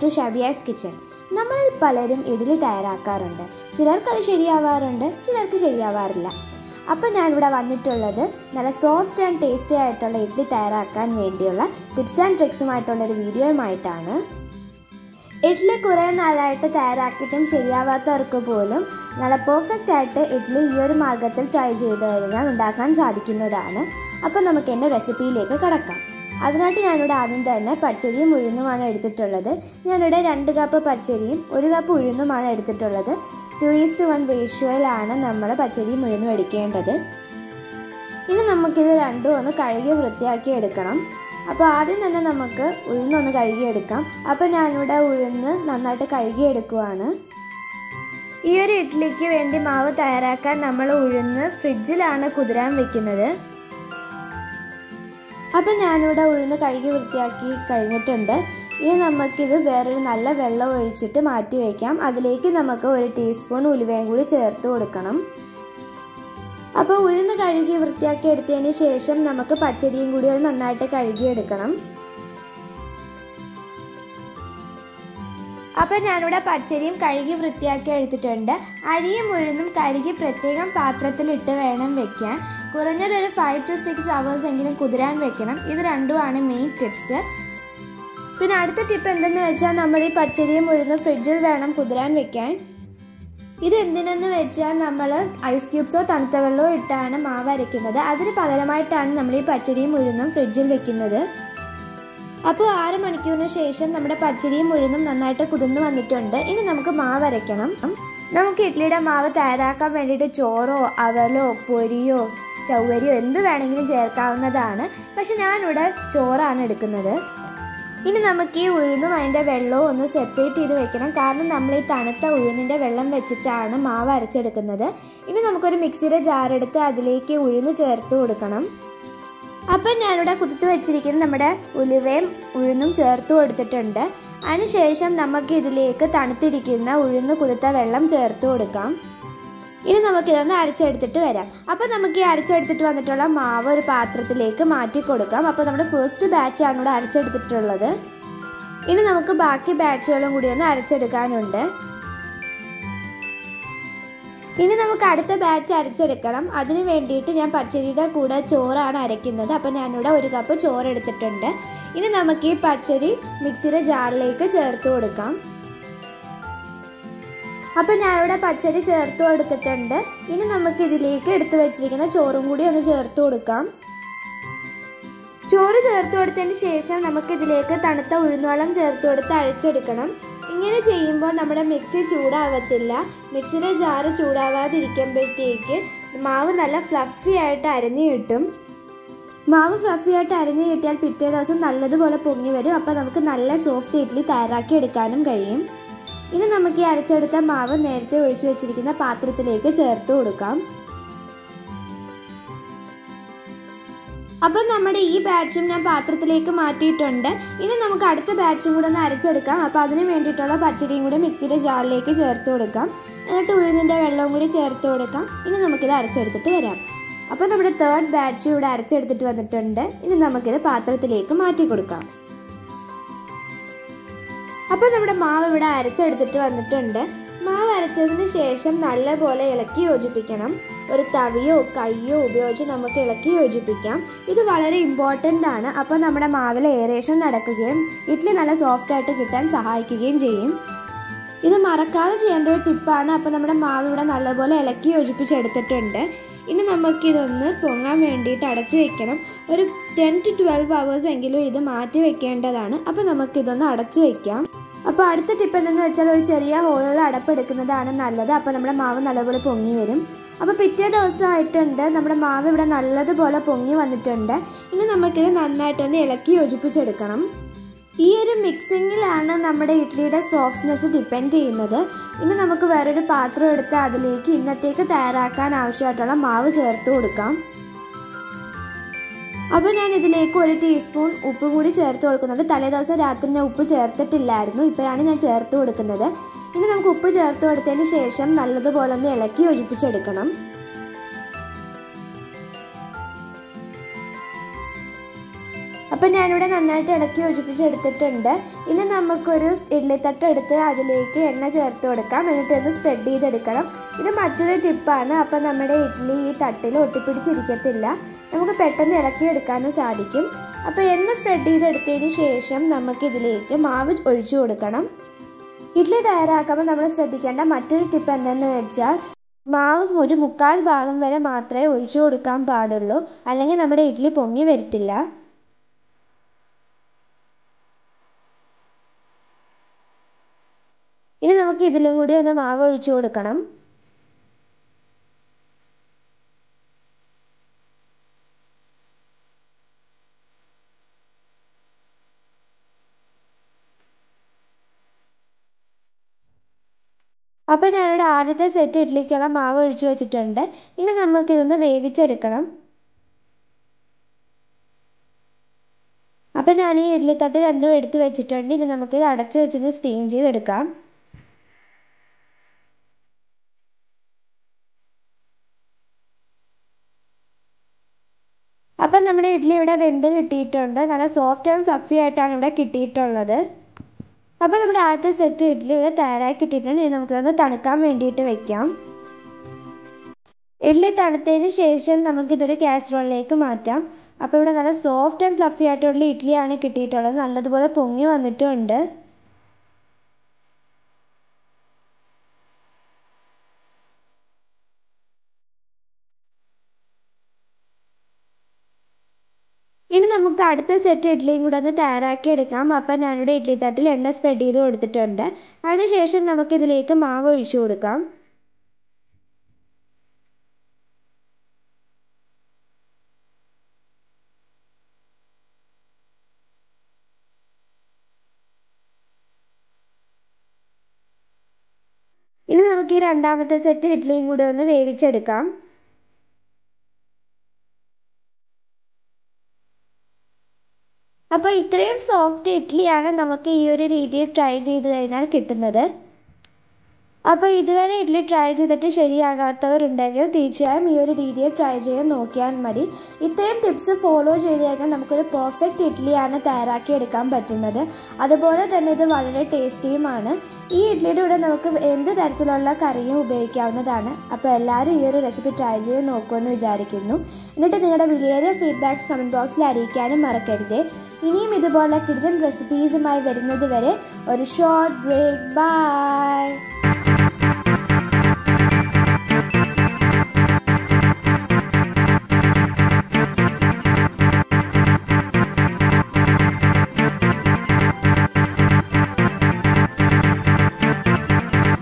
to ഷബിയാസ് kitchen നമ്മളിൽ പലരും ഇഡ്ഡലി തയ്യാറാക്കാറുണ്ട് ചിലർക്കത് ശരിയാവാറുണ്ട് ചിലർക്ക് ശരിയാവാറില്ല അപ്പം ഞാനിവിടെ വന്നിട്ടുള്ളത് നല്ല സോഫ്റ്റ് ആൻഡ് ടേസ്റ്റി ആയിട്ടുള്ള ഇഡ്ഡലി തയ്യാറാക്കാൻ വേണ്ടിയുള്ള ടിപ്സ് ആൻഡ് ട്രിക്സുമായിട്ടുള്ള ഒരു വീഡിയോയുമായിട്ടാണ് ഇഡ്ഡലി കുറേ നാളായിട്ട് തയ്യാറാക്കിയിട്ടും ശരിയാവാത്തവർക്ക് പോലും നല്ല പെർഫെക്റ്റ് ആയിട്ട് ഇഡ്ഡലി ഈ ഒരു മാർഗത്തിൽ ട്രൈ ചെയ്ത് കഴിഞ്ഞാൽ ഉണ്ടാക്കാൻ സാധിക്കുന്നതാണ് അപ്പോൾ നമുക്ക് എൻ്റെ റെസിപ്പിയിലേക്ക് കടക്കാം അതിനായിട്ട് ഞാനിവിടെ ആദ്യം തന്നെ പച്ചരിയും ഉഴുന്നുമാണ് എടുത്തിട്ടുള്ളത് ഞാനിവിടെ രണ്ട് കപ്പ് പച്ചരിയും ഒരു കപ്പ് ഉഴുന്നുമാണ് എടുത്തിട്ടുള്ളത് ടു ഈസ്റ്റ് വൺ റേഷ്യോയിലാണ് നമ്മൾ പച്ചരിയും ഉഴുന്നും എടുക്കേണ്ടത് ഇനി നമുക്കിത് രണ്ടും ഒന്ന് കഴുകി വൃത്തിയാക്കി എടുക്കണം അപ്പോൾ ആദ്യം തന്നെ നമുക്ക് ഉഴുന്നൊന്ന് കഴുകിയെടുക്കാം അപ്പോൾ ഞാനിവിടെ ഉഴുന്ന് നന്നായിട്ട് കഴുകിയെടുക്കുവാണ് ഈ ഒരു ഇഡ്ഡലിക്ക് വേണ്ടി മാവ് തയ്യാറാക്കാൻ നമ്മൾ ഉഴുന്ന് ഫ്രിഡ്ജിലാണ് കുതിരാൻ വെക്കുന്നത് അപ്പം ഞാനിവിടെ ഉഴുന്ന് കഴുകി വൃത്തിയാക്കി കഴിഞ്ഞിട്ടുണ്ട് ഇനി നമുക്കിത് വേറൊരു നല്ല വെള്ളം ഒഴിച്ചിട്ട് മാറ്റി വയ്ക്കാം അതിലേക്ക് നമുക്ക് ഒരു ടീസ്പൂൺ ഉലുവയും കൂടി ചേർത്ത് കൊടുക്കണം അപ്പോൾ ഉഴുന്ന് കഴുകി വൃത്തിയാക്കി എടുത്തതിന് ശേഷം നമുക്ക് പച്ചരിയും കൂടി അത് നന്നായിട്ട് കഴുകിയെടുക്കണം അപ്പം ഞാനിവിടെ പച്ചരിയും കഴുകി വൃത്തിയാക്കി എടുത്തിട്ടുണ്ട് അരിയും ഉഴുന്നും കഴുകി പ്രത്യേകം പാത്രത്തിലിട്ട് വേണം വെക്കാൻ കുറഞ്ഞത് ഒരു ഫൈവ് ടു സിക്സ് അവേഴ്സ് എങ്കിലും കുതിരാൻ വെക്കണം ഇത് രണ്ടുമാണ് മെയിൻ ടിപ്സ് പിന്നെ അടുത്ത ടിപ്പ് എന്തെന്ന് വെച്ചാൽ നമ്മൾ ഈ പച്ചരിയും ഉഴുന്നും ഫ്രിഡ്ജിൽ വേണം കുതിരാൻ വെക്കാൻ ഇത് എന്തിനെന്ന് വെച്ചാൽ നമ്മൾ ഐസ് ക്യൂബ്സോ തണുത്ത വെള്ളമോ ഇട്ടാണ് മാവ് അരയ്ക്കുന്നത് അതിന് പകരമായിട്ടാണ് നമ്മൾ ഈ പച്ചരിയും ഉഴുന്നും ഫ്രിഡ്ജിൽ വെക്കുന്നത് അപ്പോൾ ആറ് മണിക്കൂറിന് ശേഷം നമ്മുടെ പച്ചരിയും ഉഴുന്നും നന്നായിട്ട് കുതിർന്നു വന്നിട്ടുണ്ട് ഇനി നമുക്ക് മാവ് അരയ്ക്കണം നമുക്ക് ഇഡ്ഡലിയുടെ മാവ് തയ്യാറാക്കാൻ വേണ്ടിയിട്ട് ചോറോ അവലോ പൊരിയോ ചൗവരിയോ എന്ത് വേണമെങ്കിലും ചേർക്കാവുന്നതാണ് പക്ഷെ ഞാനിവിടെ ചോറാണ് എടുക്കുന്നത് ഇനി നമുക്ക് ഈ ഉഴുന്നും അതിൻ്റെ വെള്ളവും ഒന്ന് സെപ്പറേറ്റ് ചെയ്ത് വെക്കണം കാരണം നമ്മൾ ഈ തണുത്ത ഉഴുന്നിൻ്റെ വെള്ളം വെച്ചിട്ടാണ് മാവ് അരച്ചെടുക്കുന്നത് ഇനി നമുക്കൊരു മിക്സിയുടെ ജാറെടുത്ത് അതിലേക്ക് ഉഴുന്ന് ചേർത്ത് കൊടുക്കണം അപ്പം ഞാനിവിടെ കുതിർത്ത് വെച്ചിരിക്കുന്ന നമ്മുടെ ഉലുവയും ഉഴുന്നും ചേർത്ത് കൊടുത്തിട്ടുണ്ട് അതിനുശേഷം നമുക്ക് ഇതിലേക്ക് തണുത്തിരിക്കുന്ന ഉഴുന്ന് കുതിർത്ത വെള്ളം ചേർത്ത് കൊടുക്കാം ഇനി നമുക്കിതൊന്ന് അരച്ചെടുത്തിട്ട് വരാം അപ്പോൾ നമുക്ക് ഈ അരച്ചെടുത്തിട്ട് വന്നിട്ടുള്ള മാവ് ഒരു പാത്രത്തിലേക്ക് മാറ്റി കൊടുക്കാം അപ്പോൾ നമ്മുടെ ഫസ്റ്റ് ബാച്ചാണ് ഇവിടെ അരച്ചെടുത്തിട്ടുള്ളത് ഇനി നമുക്ക് ബാക്കി ബാച്ചുകളും കൂടി ഒന്ന് അരച്ചെടുക്കാനുണ്ട് ഇനി നമുക്ക് അടുത്ത ബാച്ച് അരച്ചെടുക്കണം അതിന് വേണ്ടിയിട്ട് ഞാൻ പച്ചരിയുടെ കൂടെ ചോറാണ് അരയ്ക്കുന്നത് അപ്പോൾ ഞാനിവിടെ ഒരു കപ്പ് ചോറ് എടുത്തിട്ടുണ്ട് ഇനി നമുക്ക് ഈ പച്ചരി മിക്സിയുടെ ജാറിലേക്ക് ചേർത്ത് കൊടുക്കാം അപ്പം ഞാനിവിടെ പച്ചരി ചേർത്ത് കൊടുത്തിട്ടുണ്ട് ഇനി നമുക്ക് ഇതിലേക്ക് എടുത്തു വെച്ചിരിക്കുന്ന ചോറും കൂടി ഒന്ന് ചേർത്ത് കൊടുക്കാം ചോറ് ചേർത്ത് കൊടുത്തതിന് ശേഷം നമുക്ക് ഇതിലേക്ക് തണുത്ത ഉഴുന്നുവെള്ളം ചേർത്ത് കൊടുത്ത് അഴിച്ചെടുക്കണം ഇങ്ങനെ ചെയ്യുമ്പോൾ നമ്മുടെ മിക്സി ചൂടാവത്തില്ല മിക്സിയുടെ ജാറ് ചൂടാവാതിരിക്കുമ്പോഴത്തേക്ക് മാവ് നല്ല ഫ്ലഫി ആയിട്ട് അരഞ്ഞു കിട്ടും മാവ് ഫ്ലഫി ആയിട്ട് അരഞ്ഞു കിട്ടിയാൽ പിറ്റേ ദിവസം നല്ലതുപോലെ പൊങ്ങി വരും അപ്പോൾ നമുക്ക് നല്ല സോഫ്റ്റ് ഇഡ്ഡലി തയ്യാറാക്കി എടുക്കാനും കഴിയും ഇനി നമുക്ക് ഈ അരച്ചെടുത്ത മാവ് നേരത്തെ ഒഴിച്ചു വെച്ചിരിക്കുന്ന പാത്രത്തിലേക്ക് ചേർത്ത് കൊടുക്കാം അപ്പം നമ്മുടെ ഈ ബാച്ചും ഞാൻ പാത്രത്തിലേക്ക് മാറ്റിയിട്ടുണ്ട് ഇനി നമുക്ക് അടുത്ത ബാച്ചും കൂടെ ഒന്ന് അരച്ചെടുക്കാം അപ്പോൾ അതിന് വേണ്ടിയിട്ടുള്ള പച്ചരിയും കൂടി മിക്സിയുടെ ജാറിലേക്ക് ചേർത്ത് കൊടുക്കാം എന്നിട്ട് ഉഴുന്നിൻ്റെ വെള്ളവും കൂടി ചേർത്ത് കൊടുക്കാം ഇനി നമുക്കിത് അരച്ചെടുത്തിട്ട് വരാം അപ്പോൾ നമ്മുടെ തേർഡ് ബാച്ച് ഇവിടെ അരച്ചെടുത്തിട്ട് വന്നിട്ടുണ്ട് ഇനി നമുക്കിത് പാത്രത്തിലേക്ക് മാറ്റി കൊടുക്കാം അപ്പോൾ നമ്മുടെ മാവ് ഇവിടെ അരച്ചെടുത്തിട്ട് വന്നിട്ടുണ്ട് മാവ് അരച്ചതിന് ശേഷം നല്ലപോലെ ഇളക്കി യോജിപ്പിക്കണം ഒരു തവിയോ കയ്യോ ഉപയോഗിച്ച് നമുക്ക് ഇളക്കി യോജിപ്പിക്കാം ഇത് വളരെ ഇമ്പോർട്ടൻ്റ് ആണ് അപ്പോൾ നമ്മുടെ മാവിൽ ഏറേഷൻ നടക്കുകയും ഇഡ്ഡലി നല്ല സോഫ്റ്റ് ആയിട്ട് കിട്ടാൻ സഹായിക്കുകയും ചെയ്യും ഇത് മറക്കാതെ ചെയ്യേണ്ട ഒരു ടിപ്പാണ് അപ്പോൾ നമ്മുടെ മാവ് ഇവിടെ നല്ലപോലെ ഇളക്കി യോജിപ്പിച്ചെടുത്തിട്ടുണ്ട് ഇനി നമുക്കിതൊന്ന് പൊങ്ങാൻ വേണ്ടിയിട്ട് അടച്ചു വെക്കണം ഒരു ടെൻ ടു ട്വൽവ് അവേഴ്സ് എങ്കിലും ഇത് മാറ്റി വെക്കേണ്ടതാണ് അപ്പോൾ നമുക്കിതൊന്ന് അടച്ചു വെക്കാം അപ്പോൾ അടുത്ത ടിപ്പ് എന്തെന്ന് വെച്ചാൽ ഒരു ചെറിയ ഹോളുള്ള അടപ്പെടുക്കുന്നതാണ് നല്ലത് അപ്പോൾ നമ്മുടെ മാവ് നല്ലപോലെ പൊങ്ങി വരും അപ്പോൾ പിറ്റേ ദിവസമായിട്ടുണ്ട് നമ്മുടെ മാവ് ഇവിടെ നല്ലതുപോലെ പൊങ്ങി വന്നിട്ടുണ്ട് ഇനി നമുക്കിത് നന്നായിട്ടൊന്ന് ഇളക്കി യോജിപ്പിച്ചെടുക്കണം ഈ ഒരു മിക്സിങ്ങിലാണ് നമ്മുടെ ഇഡ്ഡലിയുടെ സോഫ്റ്റ്നെസ് ഡിപ്പെൻഡ് ചെയ്യുന്നത് ഇനി നമുക്ക് വേറൊരു പാത്രം എടുത്ത് അതിലേക്ക് ഇന്നത്തേക്ക് തയ്യാറാക്കാൻ ആവശ്യമായിട്ടുള്ള മാവ് ചേർത്ത് കൊടുക്കാം അപ്പോൾ ഞാൻ ഇതിലേക്ക് ഒരു ടീസ്പൂൺ ഉപ്പ് കൂടി ചേർത്ത് കൊടുക്കുന്നുണ്ട് തലേദിവസം രാത്രി ഞാൻ ഉപ്പ് ചേർത്തിട്ടില്ലായിരുന്നു ഇപ്പോഴാണ് ഞാൻ ചേർത്ത് കൊടുക്കുന്നത് ഇനി നമുക്ക് ഉപ്പ് ചേർത്ത് കൊടുത്തതിന് ശേഷം നല്ലതുപോലെ ഒന്ന് ഇളക്കി യോജിപ്പിച്ചെടുക്കണം അപ്പം ഞാനിവിടെ നന്നായിട്ട് ഇളക്കി യോജിപ്പിച്ചെടുത്തിട്ടുണ്ട് ഇനി നമുക്കൊരു ഇഡ്ലിത്തട്ട് എടുത്ത് അതിലേക്ക് എണ്ണ ചേർത്ത് കൊടുക്കാം എന്നിട്ട് ഒന്ന് സ്പ്രെഡ് ചെയ്തെടുക്കണം ഇത് മറ്റൊരു ടിപ്പാണ് അപ്പം നമ്മുടെ ഇഡ്ഡലി ഈ തട്ടിൽ ഒട്ടിപ്പിടിച്ചിരിക്കത്തില്ല നമുക്ക് പെട്ടെന്ന് ഇളക്കിയെടുക്കാനും സാധിക്കും അപ്പോൾ എണ്ണ സ്പ്രെഡ് ചെയ്തെടുത്തതിന് ശേഷം നമുക്ക് ഇതിലേക്ക് മാവ് ഒഴിച്ചു കൊടുക്കണം ഇഡ്ഡലി തയ്യാറാക്കുമ്പോൾ നമ്മൾ ശ്രദ്ധിക്കേണ്ട മറ്റൊരു ടിപ്പ് എന്തെന്ന് വെച്ചാൽ മാവ് ഒരു മുക്കാൽ ഭാഗം വരെ മാത്രമേ ഒഴിച്ചു കൊടുക്കാൻ പാടുള്ളൂ അല്ലെങ്കിൽ നമ്മുടെ ഇഡ്ഡലി പൊങ്ങി വരത്തില്ല ഇനി നമുക്ക് ഇതിലും കൂടി ഒന്ന് മാവ് ഒഴിച്ചു കൊടുക്കണം അപ്പോൾ ഞാനിവിടെ ആദ്യത്തെ സെറ്റ് ഇഡ്ഡലിക്കുള്ള മാവ് ഒഴിച്ചു വെച്ചിട്ടുണ്ട് ഇനി നമുക്ക് ഇതൊന്ന് വേവിച്ചെടുക്കണം അപ്പോൾ ഞാൻ ഈ ഇഡ്ഡലിത്തട്ട് രണ്ടും എടുത്ത് വെച്ചിട്ടുണ്ട് ഇനി നമുക്ക് ഇത് അടച്ചു വെച്ചത് സ്റ്റീം ചെയ്തെടുക്കാം അപ്പം നമ്മുടെ ഇഡ്ഡലി ഇവിടെ വെന്ത് കിട്ടിയിട്ടുണ്ട് നല്ല സോഫ്റ്റ് ആൻഡ് ഫ്ലഫി ആയിട്ടാണ് ഇവിടെ കിട്ടിയിട്ടുള്ളത് അപ്പോൾ നമ്മുടെ ആദ്യത്തെ സെറ്റ് ഇഡ്ഡലി ഇവിടെ തയ്യാറാക്കി ഇട്ടിട്ടുണ്ട് ഇനി നമുക്കതൊന്ന് തണുക്കാൻ വേണ്ടിയിട്ട് വെക്കാം ഇഡ്ഡലി തണുത്തതിന് ശേഷം നമുക്കിതൊരു കാസറോളിലേക്ക് മാറ്റാം അപ്പോൾ ഇവിടെ നല്ല സോഫ്റ്റ് ആൻഡ് ഫ്ലഫി ആയിട്ടുള്ള ഇഡ്ഡലിയാണ് കിട്ടിയിട്ടുള്ളത് നല്ലതുപോലെ പൊങ്ങി വന്നിട്ടുമുണ്ട് ഇനി നമുക്ക് അടുത്ത സെറ്റ് ഇഡ്ഡലിയും കൂടെ ഒന്ന് തയ്യാറാക്കി എടുക്കാം അപ്പം ഞാനിവിടെ ഇഡ്ഡലി തട്ടിൽ എണ്ണ സ്പ്രെഡ് ചെയ്ത് കൊടുത്തിട്ടുണ്ട് അതിനുശേഷം നമുക്കിതിലേക്ക് മാവ് ഒഴിച്ചു കൊടുക്കാം ഇനി നമുക്ക് ഈ രണ്ടാമത്തെ സെറ്റ് ഇഡ്ഡലിയും കൂടെ ഒന്ന് വേവിച്ചെടുക്കാം അപ്പോൾ ഇത്രയും സോഫ്റ്റ് ഇഡ്ഡലിയാണ് നമുക്ക് ഈ ഒരു രീതിയിൽ ട്രൈ ചെയ്ത് കഴിഞ്ഞാൽ കിട്ടുന്നത് അപ്പോൾ ഇതുവരെ ഇഡ്ഡലി ട്രൈ ചെയ്തിട്ട് ശരിയാകാത്തവരുണ്ടെങ്കിൽ തീർച്ചയായും ഈ ഒരു രീതിയിൽ ട്രൈ ചെയ്യാൻ നോക്കിയാൽ മതി ഇത്രയും ടിപ്സ് ഫോളോ ചെയ്ത് കഴിഞ്ഞാൽ നമുക്കൊരു പെർഫെക്റ്റ് ഇഡ്ഡലിയാണ് തയ്യാറാക്കി എടുക്കാൻ പറ്റുന്നത് അതുപോലെ തന്നെ ഇത് വളരെ ടേസ്റ്റിയുമാണ് ഈ ഇഡ്ഡലിയുടെ കൂടെ നമുക്ക് എന്ത് തരത്തിലുള്ള കറിയും ഉപയോഗിക്കാവുന്നതാണ് അപ്പോൾ എല്ലാവരും ഈ ഒരു റെസിപ്പി ട്രൈ ചെയ്ത് നോക്കുമെന്ന് വിചാരിക്കുന്നു എന്നിട്ട് നിങ്ങളുടെ വിലയേറിയ ഫീഡ്ബാക്ക്സ് കമൻറ്റ് ബോക്സിൽ അറിയിക്കാനും മറക്കരുത് ഇനിയും ഇതുപോലെ കിടൻ റെസിപ്പീസുമായി വരുന്നത് വരെ ഒരു ഷോർട്ട് ബ്രേക്ക് ബൈ